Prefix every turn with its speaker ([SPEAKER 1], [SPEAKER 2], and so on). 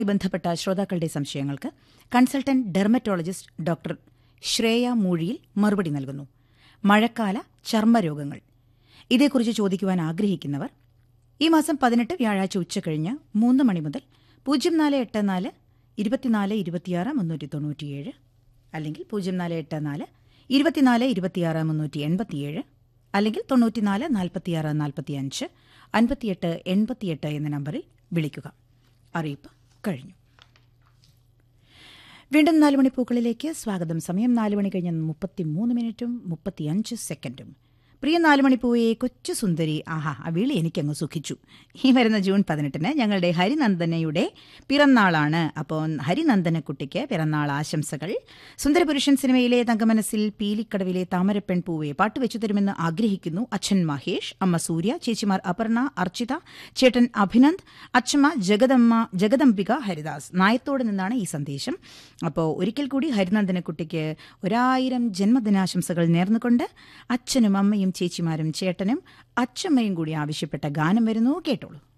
[SPEAKER 1] ബന്ധപ്പെട്ട ശ്രോതാക്കളുടെ സംശയങ്ങൾക്ക് consultant dermatologist doctor Shreya Moozhiyil മറുപടി നൽകുന്നു മഴക്കാല ചർമ്മരോഗങ്ങൾ ഇതേക്കുറിച്ച് ചോദിക്കുവാൻ ആഗ്രഹിക്കുന്നവർ ഈ മാസം പതിനെട്ട് വ്യാഴാഴ്ച ഉച്ചകഴിഞ്ഞ് മൂന്ന് മണി മുതൽ പൂജ്യം നാല് എട്ട് നാല് ഇരുപത്തിനാല് ഇരുപത്തിയാറ് മുന്നൂറ്റി തൊണ്ണൂറ്റിയേഴ് അല്ലെങ്കിൽ പൂജ്യം നാല് എട്ട് നാല് ഇരുപത്തിനാല് ഇരുപത്തിയാറ് മുന്നൂറ്റി എൺപത്തിയേഴ് അല്ലെങ്കിൽ തൊണ്ണൂറ്റിനാല് നാൽപ്പത്തിയാറ് നാൽപ്പത്തിയഞ്ച് അൻപത്തിയെട്ട് എൺപത്തിയെട്ട് എന്ന നമ്പറിൽ വിളിക്കുക അറിയിപ്പ് കഴിഞ്ഞു വീണ്ടും നാല് മണിപ്പൂക്കളിലേക്ക് സ്വാഗതം സമയം നാല് മണി കഴിഞ്ഞ് മുപ്പത്തിമൂന്ന് മിനിറ്റും മുപ്പത്തിയഞ്ച് സെക്കൻഡും പ്രിയ നാല് മണിപ്പൂവെ കൊച്ചു സുന്ദരി ആഹാ ആ വിളി എനിക്കങ്ങ് സുഖിച്ചു ഈ വരുന്ന ജൂൺ പതിനെട്ടിന് ഞങ്ങളുടെ ഹരിനന്ദനയുടെ പിറന്നാളാണ് അപ്പോൾ ഹരിനന്ദനക്കുട്ടിക്ക് പിറന്നാൾ ആശംസകൾ സുന്ദരപുരുഷൻ സിനിമയിലെ തങ്കമനസ്സിൽ പീലിക്കടവിലെ താമരപ്പെൺ പൂവെ പാട്ട് വെച്ചു തരുമെന്ന് ആഗ്രഹിക്കുന്നു അച്ഛൻ മഹേഷ് അമ്മ സൂര്യ ചേച്ചിമാർ അപർണ അർച്ചിത ചേട്ടൻ അഭിനന്ദ് അച്ഛമ്മ ജഗദമ്മ ജഗദംബിക ഹരിദാസ് നായത്തോട് നിന്നാണ് ഈ സന്ദേശം അപ്പോൾ ഒരിക്കൽ കൂടി ഹരിനന്ദനക്കുട്ടിക്ക് ഒരായിരം ജന്മദിനാശംസകൾ നേർന്നുകൊണ്ട് അച്ഛനും അമ്മയും ചേച്ചിമാരും ചേട്ടനും അച്ചമ്മയും കൂടി ആവശ്യപ്പെട്ട ഗാനം വരുന്നു കേട്ടോളൂ